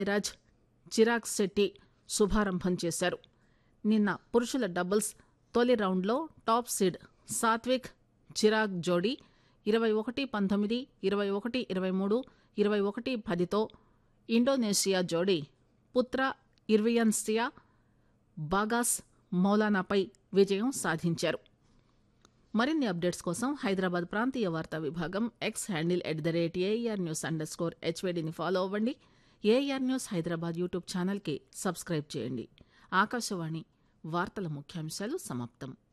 రాజ్ చిరాగ్ శెట్టి శుభారంభం చేశారు నిన్న పురుషుల డబుల్స్ తొలి రౌండ్లో టాప్ సీడ్ సాత్విక్ చిరాగ్ జోడీ ఇరవై ఒకటి పంతొమ్మిది ఇరవై ఒకటి ఇరవై మూడు ఇరవై ఒకటి పదితో ఇండోనేషియా జోడీ పుత్ర ఇర్వియన్సియా బాగాస్ మౌలానాపై విజయం సాధించారు మరిన్ని అప్డేట్స్ కోసం హైదరాబాద్ ప్రాంతీయ వార్తా విభాగం X handle at the rate AIR news underscore హెచ్వేడిని ఫాలో అవ్వండి ఏఆర్ న్యూస్ హైదరాబాద్ యూట్యూబ్ ఛానల్కి సబ్స్క్రైబ్ చేయండి ఆకాశవాణి వార్తల ముఖ్యాంశాలు సమాప్తం